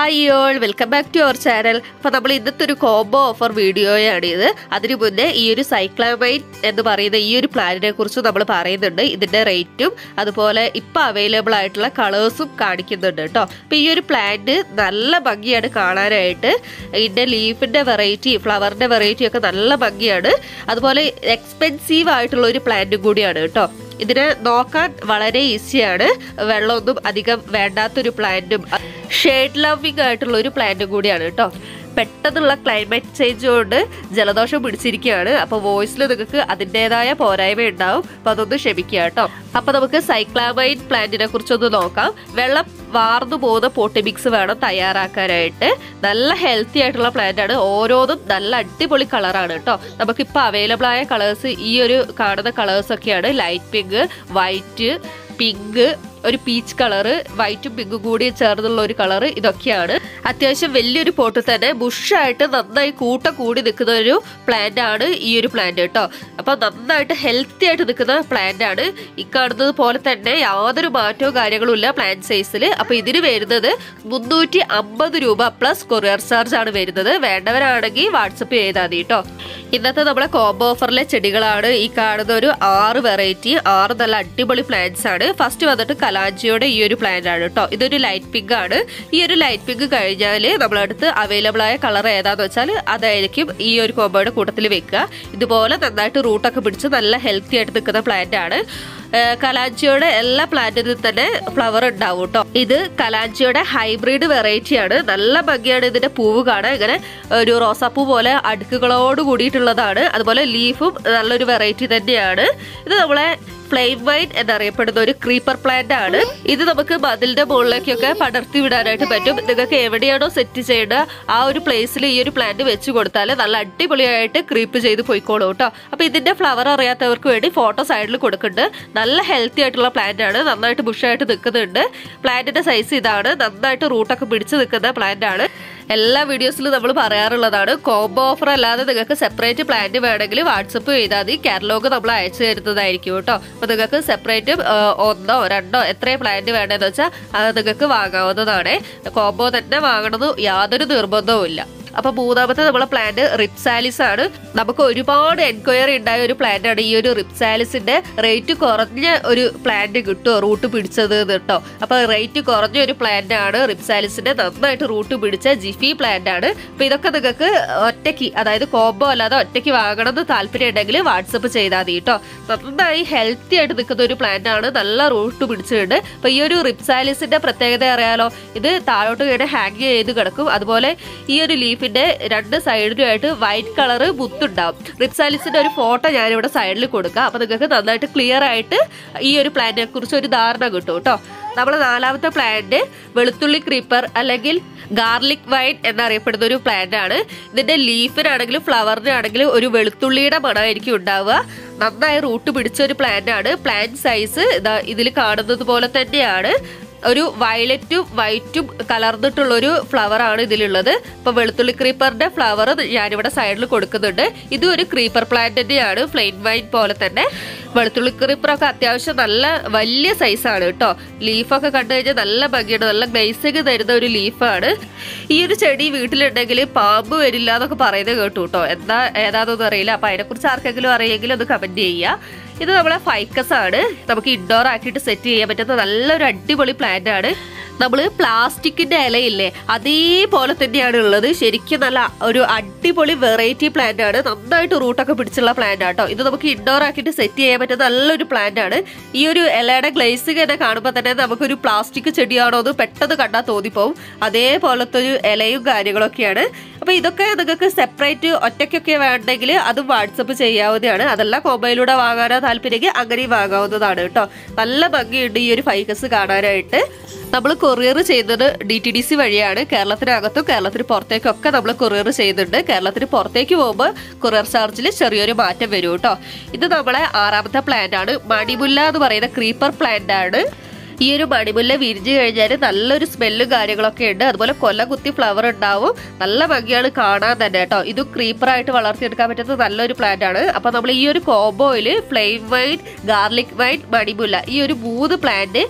hi all welcome back to our channel അപ്പോൾ നമ്മൾ ഇന്നത്തെ ഒരു കോംബോ ഓഫർ വീഡിയോയാണ് ഇത് അതിനു മുന്നേ ഈ ഒരു സൈക്ലാമൈൻ എന്ന് പറയുന്ന ഈ ഒരു പ്ലാനിനെ കുറിച്ച് നമ്മൾ പറയുന്നുണ്ട് ഇതിൻ്റെ റേറ്റും അതുപോലെ ഇപ്പോൾ അവൈലബിൾ ആയിട്ടുള്ള കളേഴ്സും കാണിക്കുന്നുണ്ട് കേട്ടോ അപ്പോൾ ഈ ഒരു പ്ലാന്റ് നല്ല ഭംഗിയാണ് കാണാനായിട്ട് ഇതിൻ്റെ ലീഫിൻ്റെ വെറൈറ്റി ഫ്ലവറിൻ്റെ വെറൈറ്റി ഒക്കെ നല്ല ഭംഗിയാണ് അതുപോലെ എക്സ്പെൻസീവ് ആയിട്ടുള്ള ഒരു പ്ലാന്റും കൂടിയാണ് കേട്ടോ ഇതിനെ നോക്കാൻ വളരെ ഈസിയാണ് വെള്ളമൊന്നും അധികം വേണ്ടാത്തൊരു പ്ലാന്റും ഷെയ്ഡ് ലവിങ് ആയിട്ടുള്ള ഒരു പ്ലാന്റും കൂടിയാണ് കേട്ടോ പെട്ടെന്നുള്ള ക്ലൈമറ്റ് ചേഞ്ച് കൊണ്ട് ജലദോഷം പിടിച്ചിരിക്കുകയാണ് അപ്പോൾ വോയിസിൽ നിങ്ങൾക്ക് അതിൻ്റെതായ പോരായ്മ ഉണ്ടാവും അപ്പോൾ അതൊന്ന് ക്ഷമിക്കുക കേട്ടോ അപ്പോൾ നമുക്ക് സൈക്ലാമൈൻ പ്ലാന്റിനെ കുറിച്ചൊന്ന് നോക്കാം വെള്ളം വാർന്നു പോകുന്ന പോട്ടി മിക്സ് വേണം തയ്യാറാക്കാനായിട്ട് നല്ല ഹെൽത്തി ആയിട്ടുള്ള പ്ലാന്റ് ആണ് ഓരോന്നും നല്ല അടിപൊളി കളറാണ് കേട്ടോ നമുക്കിപ്പോൾ അവൈലബിൾ ആയ കളേഴ്സ് ഈ ഒരു കാണുന്ന കളേഴ്സ് ഒക്കെയാണ് ലൈറ്റ് പിങ്ക് വൈറ്റ് പിങ്ക് ഒരു പീച്ച് കളറ് വൈറ്റും പിങ്കും കൂടി ചേർന്നുള്ള ഒരു കളറ് ഇതൊക്കെയാണ് അത്യാവശ്യം വലിയൊരു പോട്ട് തന്നെ ബുഷായിട്ട് നന്നായി കൂട്ടം കൂടി നിൽക്കുന്ന ഒരു പ്ലാന്റ് ആണ് ഈ ഒരു പ്ലാന്റ് കേട്ടോ അപ്പോൾ നന്നായിട്ട് ഹെൽത്തി ആയിട്ട് നിൽക്കുന്ന പ്ലാന്റ് ആണ് ഈ കാണുന്നത് പോലെ തന്നെ യാതൊരു മാറ്റവും കാര്യങ്ങളും ഇല്ല പ്ലാന്റ് സൈസിൽ അപ്പോൾ ഇതിന് വരുന്നത് മുന്നൂറ്റി അമ്പത് രൂപ പ്ലസ് കൊറിയർ ചാർജ് ആണ് വരുന്നത് വേണ്ടവരാണെങ്കിൽ വാട്സപ്പ് ചെയ്താൽ മതി കേട്ടോ ഇന്നത്തെ നമ്മളെ കോംബോ ഓഫറിലെ ചെടികളാണ് ഈ കാണുന്ന ഒരു ആറ് വെറൈറ്റി ആറ് നല്ല അടിപൊളി പ്ലാന്റ്സ് ആണ് ഫസ്റ്റ് വന്നിട്ട് കലാഞ്ചിയുടെ ഈ ഒരു പ്ലാന്റ് ആണ് കേട്ടോ ഇതൊരു ലൈറ്റ് പിങ്ക് ആണ് ഈ ഒരു ലൈറ്റ് പിങ്ക് കഴിഞ്ഞാൽ നമ്മളടുത്ത് അവൈലബിൾ ആയ കളർ ഏതാന്ന് വെച്ചാൽ അതായിരിക്കും ഈ ഒരു കോംബോയുടെ കൂട്ടത്തിൽ വെക്കുക ഇതുപോലെ നന്നായിട്ട് റൂട്ടൊക്കെ പിടിച്ച് നല്ല ഹെൽത്തി ആയിട്ട് നിൽക്കുന്ന പ്ലാന്റ് ആണ് കലാഞ്ചിയുടെ എല്ലാ പ്ലാന്റിനും തന്നെ ഫ്ലവർ ഉണ്ടാവും കേട്ടോ ഇത് കലാഞ്ചിയുടെ ഹൈബ്രിഡ് വെറൈറ്റി ആണ് നല്ല ഭംഗിയാണ് ഇതിന്റെ പൂവ് കാണാൻ ഇങ്ങനെ ഒരു റോസാപ്പൂ പോലെ അടുക്കുകളോട് കൂടിയിട്ടുള്ളതാണ് അതുപോലെ ലീഫും നല്ലൊരു വെറൈറ്റി തന്നെയാണ് ഇത് നമ്മളെ ഫ്ലെയിം വൈൻ എന്നറിയപ്പെടുന്ന ഒരു ക്രീപ്പർ പ്ലാന്റ് ആണ് ഇത് നമുക്ക് മതിലിന്റെ മുകളിലേക്കൊക്കെ പടർത്തി വിടാനായിട്ട് പറ്റും നിങ്ങൾക്ക് എവിടെയാണോ സെറ്റ് ചെയ്യേണ്ട ആ ഒരു പ്ലേസിൽ ഈ ഒരു പ്ലാന്റ് വെച്ച് കൊടുത്താൽ നല്ല അടിപൊളിയായിട്ട് ക്രീപ്പ് ചെയ്ത് പോയിക്കോളൂ കേട്ടോ അപ്പൊ ഇതിന്റെ ഫ്ലവർ അറിയാത്തവർക്ക് വേണ്ടി ഫോട്ടോ സൈഡിൽ കൊടുക്കുന്നുണ്ട് നല്ല ഹെൽത്തി ആയിട്ടുള്ള പ്ലാന്റ് ആണ് നന്നായിട്ട് ബുഷായിട്ട് നിൽക്കുന്നുണ്ട് പ്ലാന്റിന്റെ സൈസ് ഇതാണ് നന്നായിട്ട് റൂട്ടൊക്കെ പിടിച്ച് നിൽക്കുന്ന പ്ലാന്റ് ആണ് എല്ലാ വീഡിയോസിലും നമ്മൾ പറയാറുള്ളതാണ് കോംബോ ഓഫർ അല്ലാതെ നിങ്ങൾക്ക് സെപ്പറേറ്റ് പ്ലാന്റ് വേണമെങ്കിൽ വാട്സപ്പ് ചെയ്താൽ മതി കാറ്റലോഗ് നമ്മൾ അയച്ചു തരുന്നതായിരിക്കും കേട്ടോ അപ്പോൾ നിങ്ങൾക്ക് സെപ്പറേറ്റ് ഒന്നോ രണ്ടോ എത്രയും പ്ലാന്റ് വേണ്ടതെന്ന് വെച്ചാൽ അത് നിങ്ങൾക്ക് വാങ്ങാവുന്നതാണ് കോംബോ തന്നെ വാങ്ങണമെന്ന് യാതൊരു നിർബന്ധവും ഇല്ല അപ്പൊ മൂന്നാമത്തെ നമ്മളെ പ്ലാന്റ് റിപ്സാലിസ് ആണ് നമുക്ക് ഒരുപാട് എൻക്വയറി ഉണ്ടായ ഒരു പ്ലാന്റ് ആണ് ഈ ഒരു റിപ്സാലിസിന്റെ റേറ്റ് കുറഞ്ഞ ഒരു പ്ലാന്റ് കിട്ടുമോ റൂട്ട് പിടിച്ചത് കേട്ടോ അപ്പൊ റേറ്റ് കുറഞ്ഞ ഒരു പ്ലാന്റ് ആണ് റിപ്സാലിസിന്റെ നന്നായിട്ട് റൂട്ട് പിടിച്ച ജിഫി പ്ലാന്റ് ആണ് അപ്പൊ ഇതൊക്കെ നിങ്ങൾക്ക് ഒറ്റയ്ക്ക് അതായത് കോംബോ അല്ലാതെ ഒറ്റയ്ക്ക് വാങ്ങണമെന്ന് താല്പര്യം ഉണ്ടെങ്കിൽ വാട്സപ്പ് ചെയ്താൽ മതി കേട്ടോ നന്നായി ഹെൽത്തി ആയിട്ട് നിൽക്കുന്ന ഒരു പ്ലാന്റ് ആണ് നല്ല റൂട്ട് പിടിച്ചിട്ടുണ്ട് അപ്പൊ ഈ ഒരു റിപ്സാലിസിന്റെ പ്രത്യേകത അറിയാലോ ഇത് താഴോട്ട് ഇങ്ങനെ ഹാങ് ചെയ്ത് കിടക്കും അതുപോലെ ഈ ഒരു ലീഫിന്റെ രണ്ട് സൈഡിലുമായിട്ട് വൈറ്റ് കളറ് മുത്തുണ്ടാവും റിപ്സാലിസിന്റെ ഒരു ഫോട്ടോ ഞാനിവിടെ സൈഡിൽ കൊടുക്കാം അപ്പൊ നിങ്ങൾക്ക് നന്നായിട്ട് ക്ലിയർ ആയിട്ട് ഈ ഒരു പ്ലാന്റിനെ കുറിച്ച് ഒരു ധാരണ കിട്ടും കേട്ടോ നമ്മൾ നാലാമത്തെ പ്ലാന്റ് വെളുത്തുള്ളി ക്രീപ്പർ അല്ലെങ്കിൽ ഗാർലിക് വൈൻ എന്നറിയപ്പെടുന്ന ഒരു പ്ലാന്റ് ആണ് ഇതിന്റെ ലീഫിനാണെങ്കിലും ഫ്ലവറിനാണെങ്കിലും ഒരു വെളുത്തുള്ളിയുടെ മണമായിരിക്കും ഉണ്ടാവുക നന്നായി റൂട്ട് പിടിച്ച ഒരു പ്ലാന്റ് ആണ് പ്ലാന്റ് സൈസ് ഇതാ ഇതിൽ കാണുന്നത് പോലെ തന്നെയാണ് ഒരു വയലറ്റും വൈറ്റും കലർന്നിട്ടുള്ള ഒരു ഫ്ലവർ ആണ് ഇതിലുള്ളത് ഇപ്പൊ വെളുത്തുള്ളി ക്രീപ്പറിന്റെ ഫ്ലവർ ഞാനിവിടെ സൈഡിൽ കൊടുക്കുന്നുണ്ട് ഇതും ഒരു ക്രീപ്പർ പ്ലാന്റ് തന്നെയാണ് ഫ്ലെയിൻ വൈൻ പോലെ തന്നെ വെളുത്തുള്ളി ക്രീപ്പറൊക്കെ അത്യാവശ്യം നല്ല വലിയ സൈസാണ് കേട്ടോ ലീഫൊക്കെ കണ്ടു കഴിഞ്ഞാൽ നല്ല ഭംഗിയാണ് നല്ല ഗ്ലേസിങ് തരുന്ന ഒരു ലീഫാണ് ഈ ഒരു ചെടി വീട്ടിലുണ്ടെങ്കിൽ പാമ്പ് വരില്ല എന്നൊക്കെ പറയുന്നത് കേട്ടു കേട്ടോ എന്താ ഏതാണെന്നൊന്നും അറിയില്ല അപ്പൊ അതിനെക്കുറിച്ച് ആർക്കെങ്കിലും അറിയെങ്കിൽ ഒന്ന് കമന്റ് ചെയ്യുക ഇത് നമ്മളെ ഫൈക്കസ് ആണ് നമുക്ക് ഇൻഡോർ ആക്കിയിട്ട് സെറ്റ് ചെയ്യാൻ പറ്റുന്ന നല്ലൊരു അടിപൊളി പ്ലാന്റ് ആണ് നമ്മൾ പ്ലാസ്റ്റിക്കിന്റെ ഇലയില്ലേ അതേപോലെ തന്നെയാണ് ഉള്ളത് ശരിക്കും നല്ല ഒരു അടിപൊളി വെറൈറ്റി പ്ലാന്റ് ആണ് നന്നായിട്ട് റൂട്ടൊക്കെ പിടിച്ചുള്ള പ്ലാന്റ് ആട്ടോ ഇത് നമുക്ക് ഇൻഡോർ ആക്കിയിട്ട് സെറ്റ് ചെയ്യാൻ പറ്റുന്ന നല്ലൊരു പ്ലാന്റ് ആണ് ഈ ഒരു ഇലയുടെ ഗ്ലേസിങ് തന്നെ കാണുമ്പോൾ തന്നെ നമുക്കൊരു പ്ലാസ്റ്റിക് ചെടിയാണോ എന്ന് പെട്ടെന്ന് കണ്ടാൽ തോന്നിപ്പോവും അതേപോലത്തെ ഒരു ഇലയും കാര്യങ്ങളൊക്കെയാണ് അപ്പൊ ഇതൊക്കെ നിങ്ങൾക്ക് സെപ്പറേറ്റ് ഒറ്റയ്ക്കൊക്കെ വേണ്ടെങ്കിൽ അതും വാട്സപ്പ് ചെയ്യാവുന്നതാണ് അതല്ല കോമ്പയിലൂടെ വാങ്ങാനോ താല്പര്യമെങ്കിൽ അങ്ങനെയും വാങ്ങാവുന്നതാണ് കേട്ടോ നല്ല ഭംഗിയുണ്ട് ഈ ഒരു ഫൈക്കസ് കാണാനായിട്ട് നമ്മൾ കൊറിയർ ചെയ്യുന്നത് ഡി ടി ഡി സി വഴിയാണ് കേരളത്തിനകത്തും കേരളത്തിന് പുറത്തേക്കും ഒക്കെ നമ്മൾ കൊറിയർ ചെയ്യുന്നുണ്ട് കേരളത്തിന് പുറത്തേക്ക് പോകുമ്പോൾ കൊറിയർ ചാർജിൽ ചെറിയൊരു മാറ്റം വരും കേട്ടോ ഇത് നമ്മളെ ആറാമത്തെ പ്ലാന്റ് ആണ് മണിമുല്ല എന്ന് പറയുന്ന ക്രീപ്പർ പ്ലാന്റ് ആണ് ഈ ഒരു മണിമുല്ല വിരിഞ്ഞു കഴിഞ്ഞാൽ നല്ലൊരു സ്മെല്ലും കാര്യങ്ങളൊക്കെ ഉണ്ട് അതുപോലെ കൊല്ല കുത്തി ഫ്ലവർ ഉണ്ടാവും നല്ല ഭംഗിയാണ് കാണാൻ തന്നെ കേട്ടോ ഇത് ക്രീപ്പറായിട്ട് വളർത്തിയെടുക്കാൻ പറ്റുന്ന നല്ലൊരു പ്ലാന്റ് ആണ് അപ്പൊ നമ്മൾ ഈ ഒരു കോംബോയിൽ ഫ്ലെയിം വൈറ്റ് ഗാർലിക് വൈറ്റ് മണിമുല്ല ഈ ഒരു മൂന്ന് പ്ലാന്റ്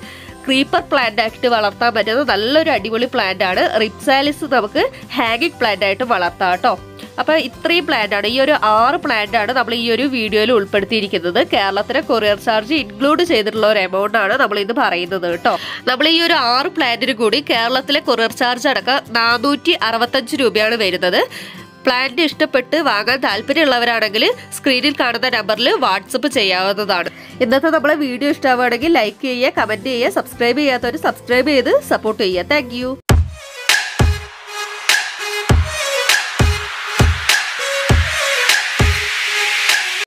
ക്രീപ്പർ പ്ലാന്റ് ആയിട്ട് വളർത്താൻ പറ്റുന്ന നല്ലൊരു അടിപൊളി പ്ലാന്റ് ആണ് റിപ്സാലിസ് നമുക്ക് ഹാങ്ങിങ് പ്ലാന്റ് ആയിട്ട് വളർത്താം കേട്ടോ അപ്പൊ ഇത്രയും പ്ലാന്റ് ആണ് ഈ ഒരു ആറ് പ്ലാന്റ് ആണ് നമ്മൾ ഈ ഒരു വീഡിയോയിൽ ഉൾപ്പെടുത്തിയിരിക്കുന്നത് കേരളത്തിലെ കൊറിയർ ചാർജ് ഇൻക്ലൂഡ് ചെയ്തിട്ടുള്ള ഒരു എമൗണ്ട് ആണ് നമ്മൾ ഇത് പറയുന്നത് കേട്ടോ നമ്മൾ ഈ ഒരു ആറ് പ്ലാന്റിന് കൂടി കേരളത്തിലെ കൊറിയർ ചാർജ് അടക്കം നാനൂറ്റി അറുപത്തഞ്ച് രൂപയാണ് വരുന്നത് പ്ലാന്റ് ഇഷ്ടപ്പെട്ട് വാങ്ങാൻ താല്പര്യമുള്ളവരാണെങ്കിൽ സ്ക്രീനിൽ കാണുന്ന നമ്പറിൽ വാട്സപ്പ് ചെയ്യാവുന്നതാണ് ഇന്നത്തെ നമ്മളെ വീഡിയോ ഇഷ്ടമാവുകയാണെങ്കിൽ ലൈക്ക് ചെയ്യുക കമന്റ് ചെയ്യുക സബ്സ്ക്രൈബ് ചെയ്യാത്തവർ സബ്സ്ക്രൈബ് ചെയ്ത് സപ്പോർട്ട് ചെയ്യുക താങ്ക്